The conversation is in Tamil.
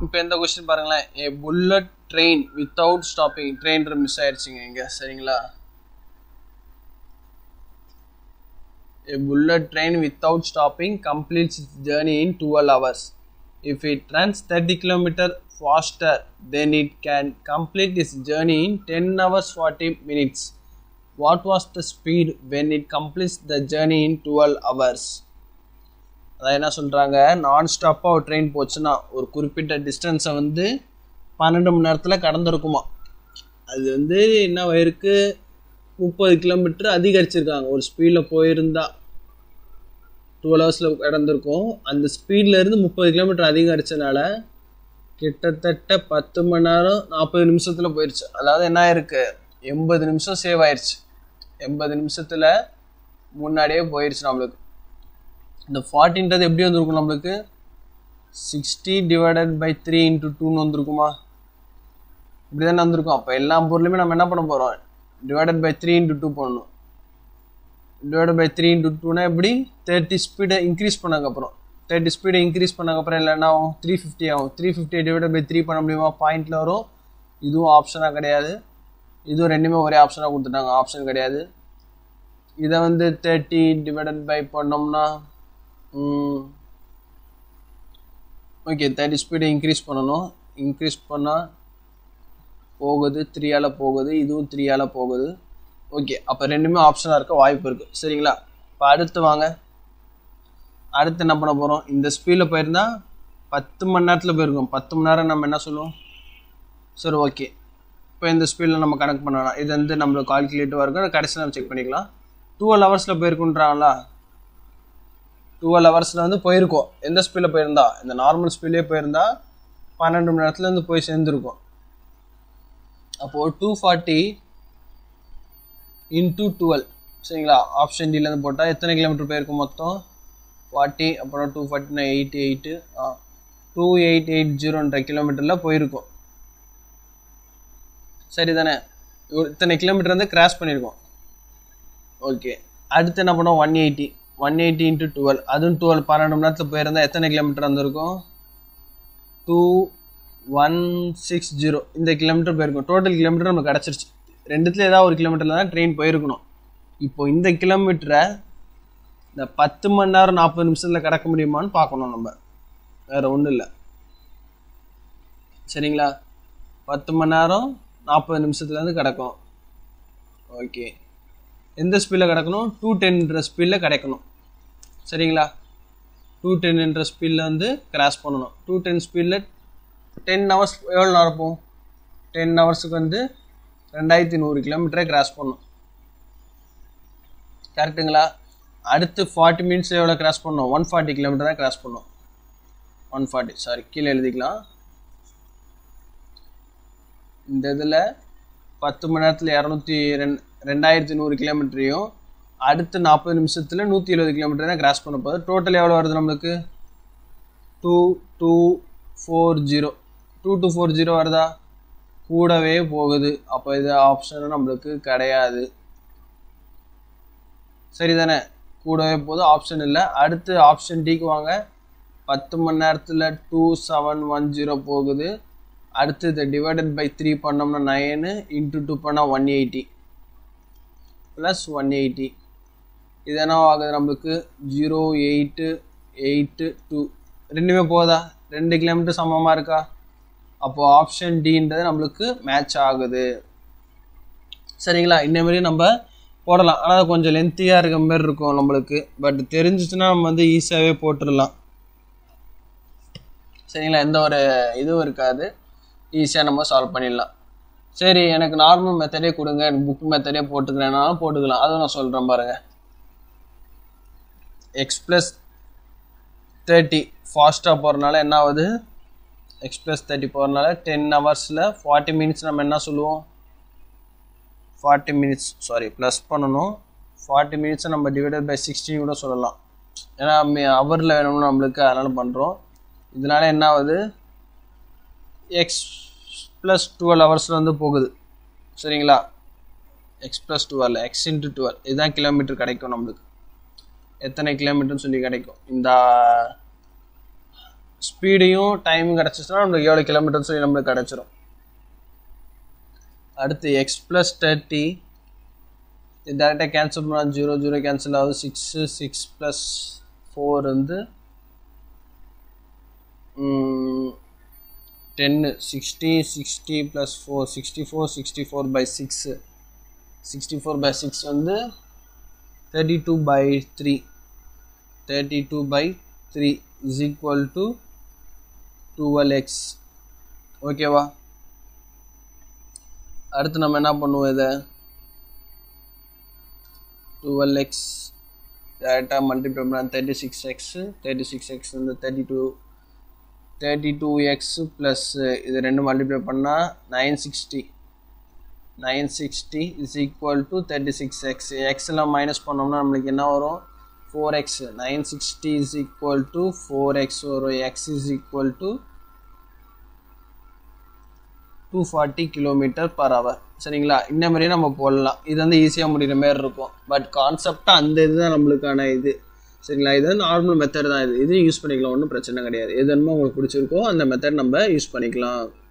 இப்போ இந்த கொஸ்டின் பாருங்களேன் a bullet train without stopping train miss ஆயிடுச்சுங்க இங்க சரிங்களா A bullet train without stopping completes its journey in 12 hours. If it runs 30 km faster, then it can complete its journey in 10 hours 40 minutes. What was the speed when it completes the journey in 12 hours? அதான் என்ன சொல்கிறாங்க நான் ஸ்டாப்பாக ஒரு ட்ரெயின் போச்சுன்னா ஒரு குறிப்பிட்ட டிஸ்டன்ஸை வந்து பன்னெண்டு மணி நேரத்தில் கடந்திருக்குமா அது வந்து என்ன வயிறுக்கு முப்பது கிலோமீட்டர் அதிகரிச்சிருக்காங்க ஒரு ஸ்பீடில் போயிருந்தா டுவெல் ஹவர்ஸில் கடந்திருக்கும் அந்த ஸ்பீடில் இருந்து முப்பது கிலோமீட்டர் அதிகரிச்சனால கிட்டத்தட்ட பத்து மணி நேரம் நாற்பது நிமிஷத்தில் போயிடுச்சு அதாவது என்ன ஆயிருக்கு எண்பது நிமிஷம் சேவ் ஆயிடுச்சு எண்பது நிமிஷத்தில் முன்னாடியே போயிடுச்சு நம்மளுக்கு இந்த ஃபார்ட்டின்றது எப்படி வந்திருக்கும் நம்மளுக்கு sixty divided by three into டூன்னு வந்திருக்குமா இப்படி தானே வந்திருக்கும் அப்போ எல்லா பொருளுமே நம்ம என்ன பண்ண போகிறோம் divided by three into two பண்ணணும் டிவைடட் பை த்ரீ இன்ட்டு டூனா எப்படி தேர்ட்டி ஸ்பீடை இன்க்ரீஸ் பண்ணதுக்கப்புறம் தேர்ட்டி ஸ்பீடை இன்க்ரீஸ் பண்ணதுக்கப்புறம் இல்லை என்ன ஆகும் த்ரீ ஃபிஃப்டி ஆகும் three fifty divided by three பண்ண முடியுமா பாயிண்டில் வரும் இதுவும் ஆப்ஷனாக கிடையாது இதுவும் ரெண்டுமே ஒரே ஆப்ஷனாக கொடுத்துட்டாங்க ஆப்ஷன் கிடையாது இதை வந்து தேர்ட்டி டிவைடட் பை பண்ணோம்னா ஓகே தேர்ட்டி ஸ்பீடை இன்க்ரீஸ் பண்ணணும் இன்க்ரீஸ் பண்ணால் போகுது த்ரீயால் போகுது இதுவும் த்ரீயால் போகுது ஓகே அப்போ ரெண்டுமே ஆப்ஷனாக இருக்க வாய்ப்பு இருக்குது சரிங்களா இப்போ அடுத்து வாங்க அடுத்து என்ன பண்ண போகிறோம் இந்த ஸ்பீடில் போயிருந்தா பத்து மணி நேரத்தில் போயிருக்கோம் பத்து மணி நேரம் நம்ம என்ன சொல்லுவோம் சரி ஓகே இப்போ இந்த ஸ்பீடில் நம்ம கணக்கு பண்ணலாம் இது வந்து நம்மளுக்கு கால்குலேட்டிவாக இருக்கும் கடைசியில் நம்ம செக் பண்ணிக்கலாம் டுவெல் ஹவர்ஸில் போயிருக்குன்றாங்களா டுவெல் ஹவர்ஸில் வந்து போயிருக்கோம் எந்த ஸ்பீடில் போயிருந்தா இந்த நார்மல் ஸ்பீட்லேயே போயிருந்தா பன்னெண்டு மணி நேரத்தில் வந்து போய் சேர்ந்துருக்கோம் அப்போது டூ ஃபார்ட்டி இன்டூ டுவெல் சரிங்களா ஆப்ஷன் டிலேருந்து போட்டால் எத்தனை கிலோமீட்டர் போயிருக்கும் மொத்தம் ஃபார்ட்டி அப்புறம் டூ ஃபார்ட்டினா எயிட்டி எயிட்டு ஆ டூ எயிட் எயிட் ஜீரோன்ற கிலோமீட்டரில் போயிருக்கோம் சரி தானே இத்தனை கிலோமீட்டர் வந்து கிராஸ் பண்ணியிருக்கோம் ஓகே அடுத்து என்ன பண்ணோம் one eighty one eighty into twelve அதுவும் டுவெல் பன்னெண்டு மணி நேரத்தில் போயிருந்தால் எத்தனை கிலோமீட்டர் வந்திருக்கும் டூ ஒன் சிக்ஸ் ஜீரோ இந்த கிலோமீட்டர் போயிருக்கும் டோட்டல் கிலோமீட்டர் நமக்கு கிடச்சிருச்சு ரெண்டுத்துல ஏதாவது ஒரு கிலோமீட்டரில் தான் ட்ரெயின் போயிருக்கணும் இப்போ இந்த கிலோமீட்டரை இந்த பத்து மணி நேரம் நாற்பது நிமிஷத்தில் கிடக்க முடியுமான்னு பார்க்கணும் நம்ம வேறு ஒன்றும் இல்லை சரிங்களா பத்து மணி நேரம் நாற்பது நிமிஷத்துலேருந்து கிடக்கும் ஓகே எந்த ஸ்பீடில் கிடக்கணும் டூ டென்ன்ற ஸ்பீடில் கிடைக்கணும் சரிங்களா டூ டென்ன்ற ஸ்பீடில் வந்து கிராஸ் பண்ணணும் டூ டென் ஸ்பீடில் டென் ஹவர்ஸ் எவ்வளோ நேரம் போகும் டென் ஹவர்ஸுக்கு வந்து ரெண்டாயிரத்தி நூறு கிலோமீட்டரே கிராஸ் பண்ணும் கரெக்டுங்களா அடுத்து ஃபார்ட்டி மினிட்ஸ் எவ்வளோ கிராஸ் பண்ணோம் ஒன் ஃபார்ட்டி கிலோமீட்டர் தான் கிராஸ் பண்ணோம் ஒன் ஃபார்ட்டி சாரி கீழே எழுதிக்கலாம் இந்த இதில் பத்து மணி நேரத்தில் இரநூத்தி ரெண் ரெண்டாயிரத்தி நூறு கிலோமீட்டரையும் அடுத்து நாற்பது நிமிஷத்தில் நூற்றி எழுபது கிலோமீட்டர் தான் கிராஸ் பண்ண போகுது டோட்டல் எவ்வளோ வருது நம்மளுக்கு two two four zero two two four zero வருதா கூடவே போகுது அப்போ இது ஆப்ஷன் நம்மளுக்கு கிடையாது சரிதானே கூடவே போகுது ஆப்ஷன் இல்லை அடுத்து ஆப்ஷன் டிக்கு வாங்க பத்து மணி நேரத்தில் டூ செவன் ஒன் ஜீரோ போகுது அடுத்து இதை டிவைடட் பை த்ரீ பண்ணோம்னா நைனு இன்ட்டு டூ பண்ணால் one eighty plus one eighty இது என்ன ஆகுது நம்மளுக்கு ஜீரோ எயிட்டு எயிட்டு டூ ரெண்டுமே போதா ரெண்டு கிலோமீட்டர் சமமாக இருக்கா அப்போது ஆப்ஷன் டின்றது நம்மளுக்கு மேட்ச் ஆகுது சரிங்களா இந்த மாதிரி நம்ம போடலாம் ஆனால் கொஞ்சம் லென்த்தியாக இருக்க மாதிரி இருக்கும் நம்மளுக்கு பட் தெரிஞ்சிச்சுன்னா நம்ம வந்து ஈஸியாகவே போட்டுடலாம் சரிங்களா எந்த ஒரு இதுவும் இருக்காது ஈஸியாக நம்ம சால்வ் பண்ணிடலாம் சரி எனக்கு நார்மல் மெத்தடே கொடுங்க எனக்கு புக் மெத்தடே போட்டுக்கிறேன்னாலும் போட்டுக்கலாம் அதுவும் நான் சொல்கிறேன் பாருங்கள் எக்ஸ் ப்ளஸ் தேர்ட்டி ஃபாஸ்ட்டாக போகிறனால என்ன ஆகுது எக்ஸ் ப்ளஸ் தேர்ட்டி போகிறனால டென் ஹவர்ஸில் ஃபார்ட்டி மினிட்ஸ் நம்ம என்ன சொல்லுவோம் ஃபார்ட்டி மினிட்ஸ் சாரி ப்ளஸ் பண்ணணும் ஃபார்ட்டி மினிட்ஸை நம்ம டிவைடட் பை சிக்ஸ்டின் கூட சொல்லலாம் ஏன்னா ஹவரில் வேணும்னு நம்மளுக்கு அதனால் பண்ணுறோம் இதனால என்ன ஆகுது எக்ஸ் ப்ளஸ் டுவெல் ஹவர்ஸில் வந்து போகுது சரிங்களா X plus twelve X into twelve இதுதான் கிலோமீட்டர் கிடைக்கும் நம்மளுக்கு எத்தனை கிலோமீட்டர்னு சொல்லி கிடைக்கும் இந்த ஸ்பீடையும் டைமும் கிடச்சிச்சுன்னா நம்மளுக்கு எவ்வளோ கிலோமீட்டர் சொல்லி நம்மளுக்கு கிடச்சிரும் அடுத்து எக்ஸ் ப்ளஸ் தேர்ட்டி இது டேரெக்டாக கேன்சல் பண்ணால் ஜீரோ ஜீரோ கேன்சல் ஆகுது சிக்ஸு சிக்ஸ் ப்ளஸ் ஃபோர் வந்து டென்னு sixty sixty plus four sixty four sixty four by six sixty four by six வந்து thirty two by three thirty two by three is equal to twelve X ஓகேவா அடுத்து நம்ம என்ன பண்ணுவோம் இதை டுவெல் எக்ஸ் டேரெக்டாக மல்டிப்ளை பண்ணால் thirty six X thirty six X வந்து thirty two thirty two X plus இது ரெண்டு மல்டிப்ளை பண்ணால் nine sixty nine sixty is equal to thirty six X எக்ஸ்லாம் மைனஸ் பண்ணோம்னா நம்மளுக்கு என்ன வரும் four X nine sixty is equal to four X வரும் X is equal to two forty kilometre per hour சரிங்களா இந்த மாதிரியே நம்ம போடலாம் இது வந்து ஈஸியாக முடிகிற மாதிரி இருக்கும் பட் கான்செப்டாக அந்த இதுதான் நம்மளுக்கான இது சரிங்களா இது நார்மல் மெத்தட் தான் இது இது யூஸ் பண்ணிக்கலாம் ஒன்றும் பிரச்சனை கிடையாது எது வேணுமோ உங்களுக்கு பிடிச்சிருக்கோ அந்த மெத்தட் நம்ம யூஸ் பண்ணிக்கலாம்